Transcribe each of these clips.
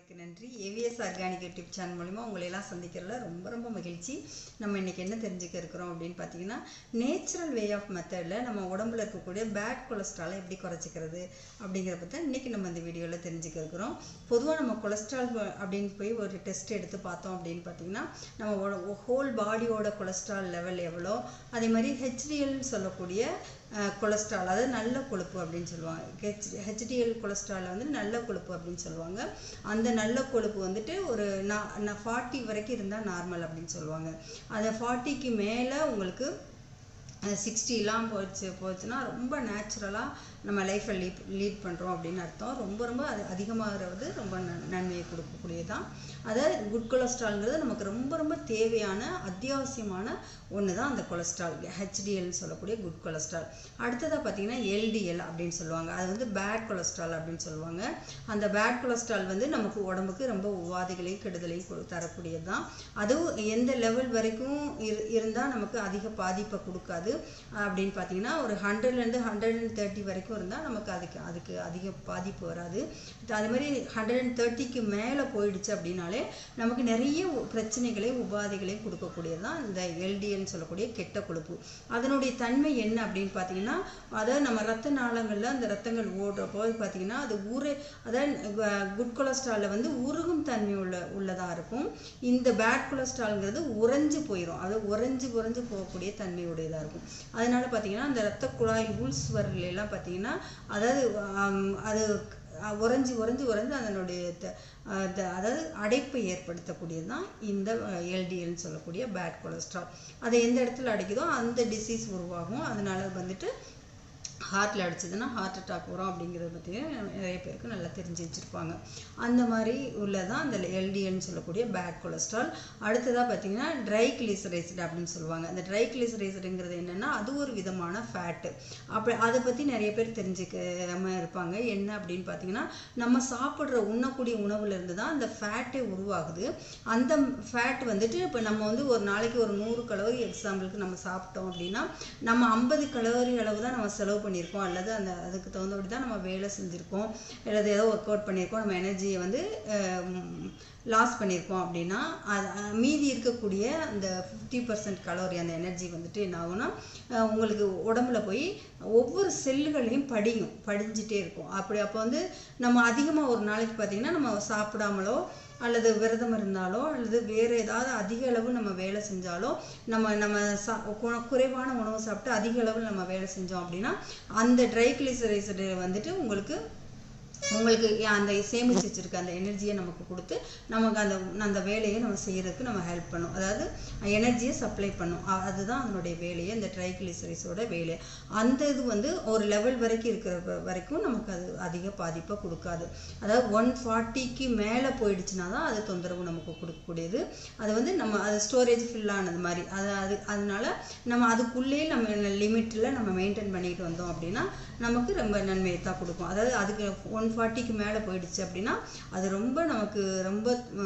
அனைவருக்கு நன்றி AVS organic YouTube channel மூலிமா உங்களை எல்லாம் சந்திக்கிறதுல ரொம்ப ரொம்ப மகிழ்ச்சி நம்ம இன்னைக்கு என்ன தெரிஞ்சுக்க இருக்கிறோம் அப்படின்னு பார்த்தீங்கன்னா நேச்சுரல் வே ஆஃப் மெத்தடில் நம்ம உடம்புல இருக்கக்கூடிய பேட் கொலஸ்ட்ராலை எப்படி குறைச்சிக்கிறது அப்படிங்கிறத பற்றி இன்னைக்கு நம்ம இந்த வீடியோவில் தெரிஞ்சுக்க இருக்கிறோம் பொதுவாக நம்ம கொலஸ்ட்ரால் அப்படின்னு போய் ஒரு டெஸ்ட் எடுத்து பார்த்தோம் அப்படின்னு பார்த்தீங்கன்னா நம்ம ஹோல் பாடியோட கொலஸ்ட்ரால் லெவல் எவ்வளோ அதே மாதிரி ஹெச்டிஎல் சொல்லக்கூடிய கொலஸ்ட்ரால் அதாவது நல்ல கொழுப்பு அப்படின்னு சொல்லுவாங்க ஹெச் ஹெச்டிஎல் கொலஸ்ட்ரால் வந்து நல்ல கொழுப்பு அப்படின்னு சொல்லுவாங்க அந்த நல்ல கொழுப்பு வந்துட்டு ஒரு நான் ஃபார்ட்டி வரைக்கும் இருந்தால் நார்மல் அப்படின்னு சொல்லுவாங்க அந்த ஃபார்ட்டிக்கு மேலே உங்களுக்கு சிக்ஸ்டிலாம் போச்சு போச்சுன்னா ரொம்ப நேச்சுரலாக நம்ம லைஃப்பை லீட் லீட் பண்ணுறோம் அப்படின்னு அர்த்தம் ரொம்ப ரொம்ப அது அதிகமாகிறது ரொம்ப நன்மையை கொடுக்கக்கூடியதான் அதாவது குட் கொலஸ்ட்ரால்ங்கிறது நமக்கு ரொம்ப ரொம்ப தேவையான அத்தியாவசியமான ஒன்று தான் அந்த கொலஸ்ட்ரால் ஹெச்டிஎல்னு சொல்லக்கூடிய குட் கொலஸ்ட்ரால் அடுத்ததாக பார்த்தீங்கன்னா எல்டிஎல் அப்படின்னு சொல்லுவாங்க அது வந்து பேட் கொலஸ்ட்ரால் அப்படின்னு சொல்லுவாங்க அந்த பேட் கொலஸ்ட்ரால் வந்து நமக்கு உடம்புக்கு ரொம்ப உபாதைகளையும் கெடுதலையும் தரக்கூடியது தான் அதுவும் எந்த லெவல் வரைக்கும் இரு இருந்தால் நமக்கு அதிக பாதிப்பை கொடுக்காது அப்படின்னு பார்த்தீங்கன்னா ஒரு ஹண்ட்ரட்லேருந்து ஹண்ட்ரட் அண்ட் தேர்ட்டி வரைக்கும் இருந்தால் நமக்கு அதுக்கு அதுக்கு அதிக பாதிப்பு வராது அது மாதிரி ஹண்ட்ரட் அண்ட் தேர்ட்டிக்கு மேலே போயிடுச்சு அப்படின்னாலே நமக்கு நிறைய பிரச்சனைகளை உபாதைகளை கொடுக்கக்கூடியது தான் இந்த எல்டிஎல்னு சொல்லக்கூடிய கெட்ட கொழுப்பு அதனுடைய தன்மை என்ன அப்படின்னு பார்த்தீங்கன்னா அதாவது நம்ம ரத்த நாளங்களில் அந்த ரத்தங்கள் ஓடுற போது பார்த்தீங்கன்னா அது ஊரே அதாவது குட் கொலஸ்ட்ராலில் வந்து உருகும் தன்மை உள்ள உள்ளதாக இருக்கும் இந்த பேட் கொலஸ்ட்ரால்ங்கிறது உறைஞ்சு போயிடும் அது உறைஞ்சு உறைஞ்சு போகக்கூடிய தன்மையுடையதாக இருக்கும் அதனால பார்த்தீங்கன்னா அந்த ரத்த குழாயில் உள்ஸ் எல்லாம் பார்த்தீங்கன்னா அதாவது அது உறைஞ்சி உறைஞ்சி உறைஞ்சி அதனுடைய அதாவது அடைப்பை ஏற்படுத்தக்கூடியது தான் இந்த எல்டிஎல்னு சொல்லக்கூடிய பேட் கொலஸ்ட்ரால் அதை எந்த இடத்துல அடைக்குதோ அந்த டிசீஸ் உருவாகும் அதனால வந்துட்டு ஹார்ட்டில் அடிச்சதுன்னா ஹார்ட் அட்டாக் வரும் அப்படிங்கிறத பற்றி நிறைய பேருக்கு நல்லா தெரிஞ்சு வச்சுருப்பாங்க அந்த மாதிரி உள்ளதான் அந்த எல்டிஎல்னு சொல்லக்கூடிய பேட் கொலஸ்ட்ரால் அடுத்ததாக பார்த்தீங்கன்னா ட்ரை கிளிசரைஸ்டு அப்படின்னு சொல்லுவாங்க அந்த ட்ரை கிளிசரைஸ்டுங்கிறது என்னென்னா அது ஒரு விதமான ஃபேட்டு அப்படி அதை பற்றி நிறைய பேர் தெரிஞ்சுக்காம இருப்பாங்க என்ன அப்படின்னு பார்த்தீங்கன்னா நம்ம சாப்பிட்ற உண்ணக்கூடிய உணவுலேருந்து தான் அந்த ஃபேட்டே உருவாகுது அந்த ஃபேட் வந்துட்டு இப்போ நம்ம வந்து ஒரு நாளைக்கு ஒரு நூறு கலோரி எக்ஸாம்பிளுக்கு நம்ம சாப்பிட்டோம் அப்படின்னா நம்ம ஐம்பது கலோரி அளவு தான் நம்ம செலவு பண்ணி பண்ணியிருக்கோம் அல்லது அந்த அதுக்கு தகுந்தபடி தான் நம்ம வேலை செஞ்சுருக்கோம் அல்லது ஏதோ ஒர்க் அவுட் பண்ணியிருக்கோம் நம்ம எனர்ஜியை வந்து லாஸ் பண்ணியிருக்கோம் அப்படின்னா அது மீதி இருக்கக்கூடிய அந்த ஃபிஃப்டி பர்சன்ட் கலோரி அந்த எனர்ஜி வந்துட்டு என்ன ஆகும்னா உங்களுக்கு உடம்புல போய் ஒவ்வொரு செல்லுகளையும் படியும் படிஞ்சிட்டே இருக்கும் அப்படி அப்போ வந்து நம்ம அதிகமாக ஒரு நாளைக்கு பார்த்தீங்கன்னா நம்ம சாப்பிடாமலோ அல்லது விரதம் இருந்தாலோ அல்லது வேறு ஏதாவது அதிக அளவு நம்ம வேலை செஞ்சாலோ நம்ம நம்ம சா குறைவான உணவு சாப்பிட்டு அதிக அளவில் நம்ம வேலை செஞ்சோம் அப்படின்னா அந்த ட்ரை கிளிசரைசர் வந்துட்டு உங்களுக்கு உங்களுக்கு அந்த சேமிச்சு வச்சிருக்க அந்த எனர்ஜியை நமக்கு கொடுத்து நமக்கு அந்த அந்த வேலையை நம்ம செய்யறதுக்கு நம்ம ஹெல்ப் பண்ணும் அதாவது எனர்ஜியை சப்ளை பண்ணும் அதுதான் அதனுடைய வேலையை இந்த ட்ரைகிளிசரைஸோட வேலை அந்த இது வந்து ஒரு லெவல் வரைக்கும் இருக்கிற வரைக்கும் நமக்கு அது அதிக பாதிப்பை கொடுக்காது அதாவது ஒன் ஃபார்ட்டிக்கு மேலே போயிடுச்சுன்னா தான் அது தொந்தரவு நமக்கு கொடுக்கக்கூடியது அது வந்து நம்ம அது ஸ்டோரேஜ் ஃபில்லானது மாதிரி அது அது அதனால நம்ம அதுக்குள்ளேயே நம்ம லிமிட்டில் நம்ம மெயின்டைன் பண்ணிட்டு வந்தோம் அப்படின்னா நமக்கு ரொம்ப நன்மையை தான் கொடுக்கும் அதாவது அதுக்கு ஒன் ஃபார்ட்டிக்கு மேலே போயிடுச்சு அப்படின்னா அது ரொம்ப நமக்கு ரொம்ப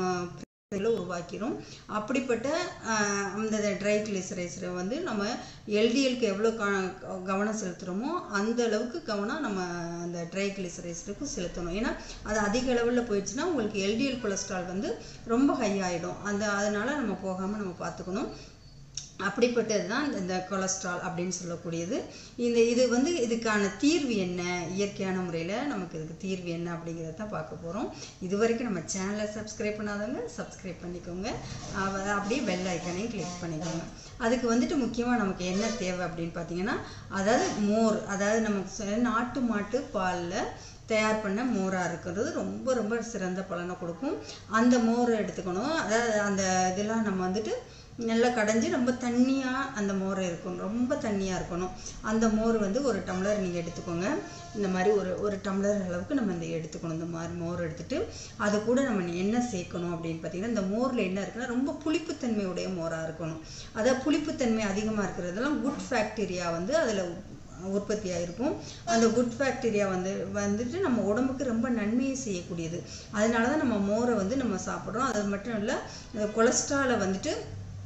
உருவாக்கிடும் அப்படிப்பட்ட அந்த ட்ரை கிளிசரைசரை வந்து நம்ம எல்டிஎல்க்கு எவ்வளோ கவனம் செலுத்துகிறோமோ அந்த அளவுக்கு கவனம் நம்ம அந்த ட்ரை கிளிசரைசருக்கு செலுத்தணும் ஏன்னா அது அதிக அளவில் போயிடுச்சுன்னா உங்களுக்கு எல்டிஎல் கொலஸ்ட்ரால் வந்து ரொம்ப ஹை ஆகிடும் அந்த அதனால் நம்ம போகாமல் நம்ம பார்த்துக்கணும் அப்படிப்பட்டது தான் இந்த கொலஸ்ட்ரால் அப்படின்னு சொல்லக்கூடியது இந்த இது வந்து இதுக்கான தீர்வு என்ன இயற்கையான முறையில் நமக்கு இதுக்கு தீர்வு என்ன அப்படிங்கிறத தான் பார்க்க போகிறோம் இது வரைக்கும் நம்ம சேனலை சப்ஸ்கிரைப் பண்ணாதவங்க சப்ஸ்கிரைப் பண்ணிக்கோங்க அப்படியே பெல் ஐக்கனையும் கிளிக் பண்ணிக்கோங்க அதுக்கு வந்துட்டு முக்கியமாக நமக்கு என்ன தேவை அப்படின்னு பார்த்தீங்கன்னா அதாவது மோர் அதாவது நமக்கு நாட்டு மாட்டு பாலில் தயார் பண்ண மோராக இருக்கிறது ரொம்ப ரொம்ப சிறந்த பலனை கொடுக்கும் அந்த மோரை எடுத்துக்கணும் அதாவது அந்த இதெல்லாம் நம்ம வந்துட்டு நல்லா கடைஞ்சி ரொம்ப தண்ணியாக அந்த மோரை இருக்கணும் ரொம்ப தண்ணியாக இருக்கணும் அந்த மோர் வந்து ஒரு டம்ளர் நீங்கள் எடுத்துக்கோங்க இந்த மாதிரி ஒரு ஒரு டம்ளர் அளவுக்கு நம்ம இந்த எடுத்துக்கணும் இந்த மாதிரி மோர் எடுத்துட்டு அது கூட நம்ம என்ன சேர்க்கணும் அப்படின்னு பார்த்தீங்கன்னா இந்த மோரில் என்ன இருக்குன்னா ரொம்ப புளிப்புத்தன்மையுடைய மோராக இருக்கணும் அதாவது புளிப்புத்தன்மை அதிகமாக இருக்கிறதெல்லாம் குட் ஃபேக்டீரியா வந்து அதில் உற்பத்தி ஆகிருக்கும் அந்த குட் பாக்டீரியா வந்து வந்துட்டு நம்ம உடம்புக்கு ரொம்ப நன்மையை செய்யக்கூடியது அதனால தான் நம்ம மோரை வந்து நம்ம சாப்பிட்றோம் அது மட்டும் இல்லை கொலஸ்ட்ராலை வந்துட்டு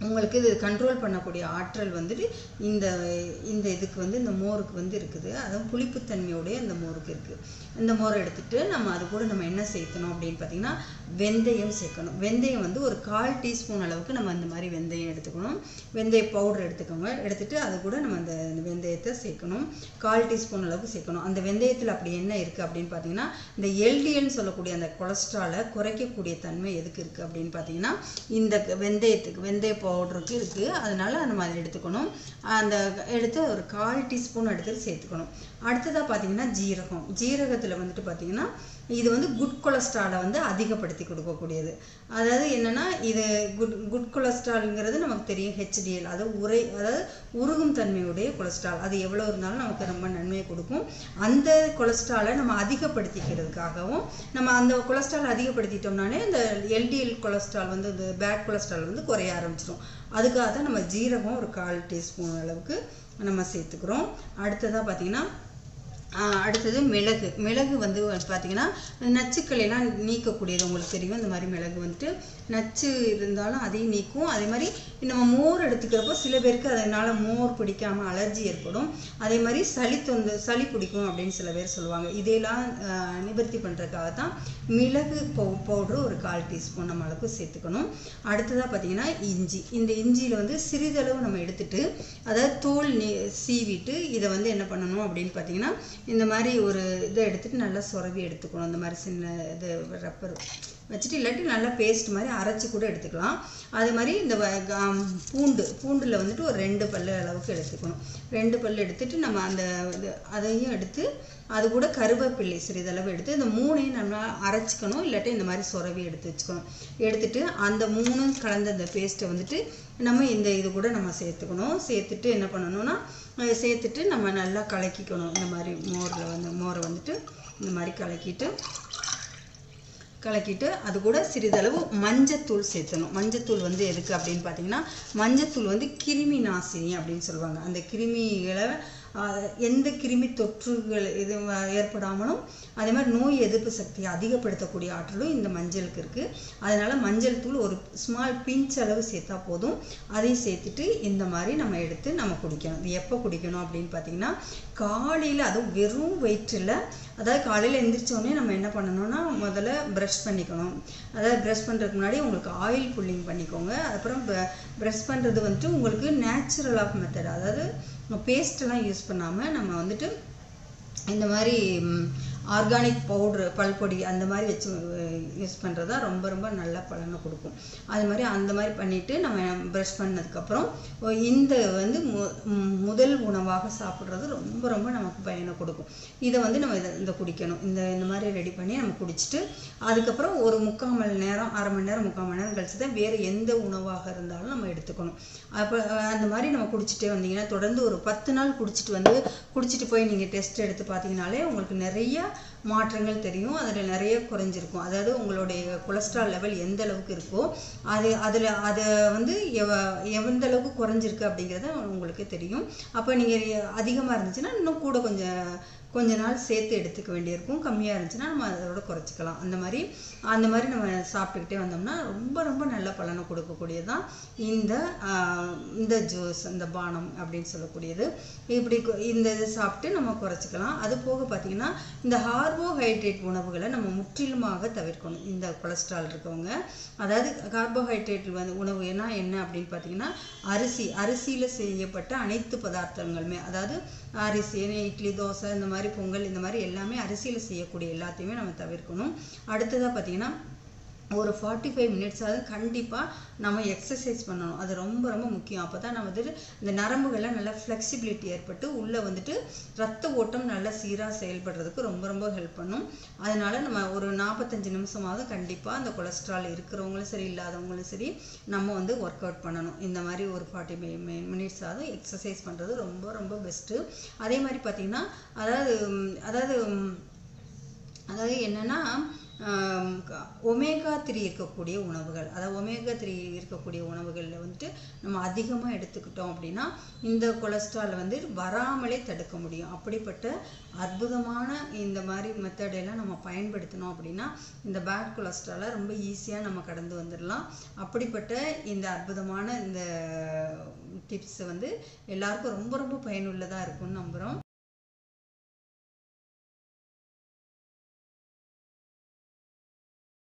உங்களுக்கு இது கண்ட்ரோல் பண்ணக்கூடிய ஆற்றல் வந்துட்டு இந்த இந்த இதுக்கு வந்து இந்த மோருக்கு வந்து இருக்குது அதுவும் புளிப்புத்தன்மையோடைய இந்த மோருக்கு இருக்குது இந்த மோரை எடுத்துட்டு நம்ம அது கூட நம்ம என்ன சேர்க்கணும் அப்படின்னு பார்த்தீங்கன்னா வெந்தயம் சேர்க்கணும் வெந்தயம் வந்து ஒரு கால் டீஸ்பூன் அளவுக்கு நம்ம இந்த மாதிரி வெந்தயம் எடுத்துக்கணும் வெந்தய பவுடர் எடுத்துக்கோங்க எடுத்துட்டு அது கூட நம்ம அந்த இந்த வெந்தயத்தை சேர்க்கணும் கால் டீஸ்பூன் அளவுக்கு சேர்க்கணும் அந்த வெந்தயத்தில் அப்படி என்ன இருக்குது அப்படின்னு பார்த்தீங்கன்னா இந்த எல்டிஎல்னு சொல்லக்கூடிய அந்த கொலஸ்ட்ராலை குறைக்கக்கூடிய தன்மை எதுக்கு இருக்குது அப்படின்னு பார்த்தீங்கன்னா இந்த வெந்தயத்துக்கு வெந்தய பவுடருக்கு இருக்குது அதனால நம்ம அதை எடுத்துக்கணும் அந்த எடுத்து ஒரு கால் டீஸ்பூன் எடுத்து சேர்த்துக்கணும் அடுத்ததாக பார்த்தீங்கன்னா ஜீரகம் ஜீரகத்தில் வந்துட்டு பார்த்தீங்கன்னா இது வந்து குட் கொலஸ்ட்ராலை வந்து அதிகப்படுத்தி கொடுக்கக்கூடியது அதாவது என்னன்னா இது குட் குட் கொலஸ்ட்ரால்ங்கிறது நமக்கு தெரியும் ஹெச்டிஎல் அது உரை அதாவது உருகும் தன்மையுடைய கொலஸ்ட்ரால் அது எவ்வளோ இருந்தாலும் நமக்கு ரொம்ப நன்மையை கொடுக்கும் அந்த கொலஸ்ட்ராலை நம்ம அதிகப்படுத்திக்கிறதுக்காகவும் நம்ம அந்த கொலஸ்ட்ரால் அதிகப்படுத்திட்டோம்னாலே இந்த எல்டிஎல் கொலஸ்ட்ரால் வந்து இந்த பேட் கொலஸ்ட்ரால் வந்து குறைய ஆரம்பிச்சிடும் அதுக்காக தான் நம்ம ஜீரகம் ஒரு கால் டீஸ்பூன் அளவுக்கு நம்ம சேர்த்துக்கிறோம் அடுத்ததாக பார்த்தீங்கன்னா ஆஹ் அடுத்தது மிளகு மிளகு வந்து பார்த்தீங்கன்னா நச்சுக்களை எல்லாம் நீக்கக்கூடியது உங்களுக்கு தெரியும் இந்த மாதிரி மிளகு வந்துட்டு நச்சு இருந்தாலும் அதையும் நீக்கும் அதே மாதிரி நம்ம மோர் எடுத்துக்கிறப்போ சில பேருக்கு அதனால மோர் பிடிக்காம அலர்ஜி ஏற்படும் அதே மாதிரி சளி தொந்து சளி பிடிக்கும் அப்படின்னு சில பேர் சொல்லுவாங்க இதையெல்லாம் ஆஹ் நிவர்த்தி பண்ணுறதுக்காக தான் மிளகு பவு பவுட்ரு ஒரு கால் டீஸ்பூன் நம்ம அளவுக்கு சேர்த்துக்கணும் அடுத்ததாக பார்த்தீங்கன்னா இஞ்சி இந்த இஞ்சியில் வந்து சிறிதளவு நம்ம எடுத்துட்டு அதாவது தோல் நீ சீவிட்டு இதை வந்து என்ன பண்ணணும் அப்படின்னு பார்த்தீங்கன்னா இந்த மாதிரி ஒரு இதை எடுத்துட்டு நல்லா சொரவி எடுத்துக்கணும் இந்த மாதிரி சின்ன இது ரப்பர் வச்சுட்டு இல்லாட்டி நல்லா பேஸ்ட் மாதிரி அரைச்சி கூட எடுத்துக்கலாம் அது மாதிரி இந்த வ- கா- பூண்டு பூண்டில் வந்துட்டு ஒரு ரெண்டு பல்லு அளவுக்கு எடுத்துக்கணும் ரெண்டு பல்லு எடுத்துட்டு நம்ம அந்த இது அதையும் எடுத்து அது கூட கருவேப்பிள்ளை சிறிதளவு எடுத்து இந்த மூணையும் நம்ம அரைச்சிக்கணும் இல்லாட்டி இந்த மாதிரி சொரவி எடுத்து வச்சுக்கணும் எடுத்துட்டு அந்த மூணும் கலந்த இந்த பேஸ்ட்டை வந்துட்டு நம்ம இந்த இது கூட நம்ம சேர்த்துக்கணும் சேர்த்துட்டு என்ன பண்ணணும்னா அஹ் சேர்த்துட்டு நம்ம நல்லா கலக்கிக்கணும் இந்த மாதிரி மோரில் வந்து மோரை வந்துட்டு இந்த மாதிரி கலக்கிட்டு கலக்கிட்டு அது கூட சிறிதளவு மஞ்சத்தூள் சேர்த்தணும் மஞ்சத்தூள் வந்து எதுக்கு அப்படின்னு பார்த்தீங்கன்னா மஞ்சத்தூள் வந்து கிருமி நாசினி அப்படின்னு சொல்லுவாங்க அந்த கிருமிகளை ஆஹ், எந்த கிருமி தொற்றுகள் இது வ- ஏற்படாமலும் அதே மாதிரி நோய் எதிர்ப்பு சக்தியை அதிகப்படுத்தக்கூடிய ஆற்றலும் இந்த மஞ்சளுக்கு இருக்குது அதனால மஞ்சள் தூள் ஒரு ஸ்மால் பிஞ்ச் அளவு சேர்த்தா போதும் அதையும் சேர்த்துட்டு இந்த மாதிரி நம்ம எடுத்து நம்ம குடிக்கணும் இது எப்போ குடிக்கணும் அப்படின்னு பார்த்தீங்கன்னா காலையில் அதுவும் வெறும் வயிற்றில் அதாவது காலையில் எந்திரிச்ச உடனே நம்ம என்ன பண்ணணும்னா முதல்ல ப்ரஷ் பண்ணிக்கணும் அதாவது ப்ரஷ் பண்ணுறதுக்கு முன்னாடி உங்களுக்கு ஆயில் புல்லிங் பண்ணிக்கோங்க அப்புறம் ப்ரஷ் பண்ணுறது வந்துட்டு உங்களுக்கு நேச்சுரல் ஆஃப் மெத்தட் அதாவது பேஸ்ட்டெல்லாம் யூஸ் பண்ணாமல் நம்ம வந்துட்டு இந்த மாதிரி ஆர்கானிக் பவுட்ரு பல்பொடி அந்த மாதிரி வச்சு யூஸ் பண்ணுறது தான் ரொம்ப ரொம்ப நல்ல பலனை கொடுக்கும் அது மாதிரி அந்த மாதிரி பண்ணிவிட்டு நம்ம ப்ரஷ் பண்ணதுக்கப்புறம் இந்த வந்து மு ம், முதல் உணவாக சாப்பிட்றது ரொம்ப ரொம்ப நமக்கு பயனை கொடுக்கும் இதை வந்து நம்ம இதை இந்த குடிக்கணும் இந்த இந்த மாதிரி ரெடி பண்ணி நம்ம குடிச்சிட்டு அதுக்கப்புறம் ஒரு முக்கால் மணி நேரம் அரை மணி நேரம் முக்கால் மணி நேரம் கழிச்சு தான் வேறு எந்த உணவாக இருந்தாலும் நம்ம எடுத்துக்கணும் அப்போ அந்த மாதிரி நம்ம குடிச்சிட்டே வந்தீங்கன்னா தொடர்ந்து ஒரு பத்து நாள் குடிச்சிட்டு வந்து குடிச்சிட்டு போய் நீங்கள் டெஸ்ட் எடுத்து பார்த்தீங்கனாலே உங்களுக்கு நிறைய மாற்றங்கள் தெரியும் அதில் நிறைய குறைஞ்சிருக்கும் அதாவது உங்களுடைய கொலஸ்ட்ரால் லெவல் எந்த அளவுக்கு இருக்கோ அது அதில் அதை வந்து எவ எந்த அளவுக்கு குறைஞ்சிருக்கு அப்படிங்கிறது உங்களுக்கு தெரியும் அப்போ நீங்கள் அதிகமாக இருந்துச்சுன்னா இன்னும் கூட கொஞ்சம் கொஞ்ச நாள் சேர்த்து எடுத்துக்க வேண்டியிருக்கும் கம்மியாக இருந்துச்சுன்னா நம்ம அதோட குறைச்சிக்கலாம் அந்த மாதிரி அந்த மாதிரி நம்ம சாப்பிட்டுக்கிட்டே வந்தோம்னா ரொம்ப ரொம்ப நல்ல பலனை கொடுக்கக்கூடியது தான் இந்த ஆஹ், இந்த ஜூஸ் இந்த பானம் அப்படின்னு சொல்லக்கூடியது இப்படி கு- இந்த இது சாப்பிட்டு நம்ம குறைச்சிக்கலாம் அது போக பார்த்தீங்கன்னா இந்த கார்போஹைட்ரேட் உணவுகளை நம்ம முற்றிலுமாக தவிர்க்கணும் இந்த கொலஸ்ட்ரால் இருக்கவங்க அதாவது கார்போஹைட்ரேட் வந்து உணவுனா என்ன அப்படின்னு பார்த்தீங்கன்னா அரிசி அரிசியில் செய்யப்பட்ட அனைத்து பதார்த்தங்களுமே அதாவது அரிசி இட்லி தோசை இந்த மாதிரி பொங்கல் இந்த மாதிரி எல்லாமே அரிசியில் செய்யக்கூடிய எல்லாத்தையுமே நம்ம தவிர்க்கணும் அடுத்ததாக பார்த்தீங்கன்னா ஒரு ஃபார்ட்டி ஃபைவ் மினிட்ஸாவது கண்டிப்பாக நம்ம எக்ஸசைஸ் பண்ணணும் அது ரொம்ப ரொம்ப முக்கியம் அப்போ தான் நம்ம வந்துட்டு இந்த நரம்புகள்லாம் நல்லா ஃப்ளெக்சிபிலிட்டி ஏற்பட்டு உள்ளே வந்துட்டு ரத்த ஓட்டம் நல்லா சீராக செயல்படுறதுக்கு ரொம்ப ரொம்ப ஹெல்ப் பண்ணும் அதனால நம்ம ஒரு நாற்பத்தஞ்சு நிமிஷமாவது கண்டிப்பாக அந்த கொலஸ்ட்ரால் இருக்கிறவங்களும் சரி இல்லாதவங்களும் சரி நம்ம வந்து ஒர்க் அவுட் பண்ணணும் இந்த மாதிரி ஒரு ஃபார்ட்டி மினிட்ஸாவது எக்ஸசைஸ் பண்ணுறது ரொம்ப ரொம்ப பெஸ்ட்டு அதே மாதிரி பார்த்தீங்கன்னா அதாவது ம், அதாவது ம், அதாவது என்னன்னா ஒமேகா த்ரீ இருக்கக்கூடிய உணவுகள் அதாவது ஒமேகா த்ரீ இருக்கக்கூடிய உணவுகளில் வந்துட்டு நம்ம அதிகமாக எடுத்துக்கிட்டோம் அப்படின்னா இந்த கொலஸ்ட்ரால் வந்து வராமலே தடுக்க முடியும் அப்படிப்பட்ட அற்புதமான இந்த மாதிரி மெத்தடெல்லாம் நம்ம பயன்படுத்தினோம் அப்படின்னா இந்த பேட் கொலஸ்ட்ராலை ரொம்ப ஈஸியாக நம்ம கடந்து வந்துடலாம் அப்படிப்பட்ட இந்த அற்புதமான இந்த டிப்ஸ் வந்து எல்லாருக்கும் ரொம்ப ரொம்ப பயனுள்ளதாக இருக்கும்னு நம்புகிறோம்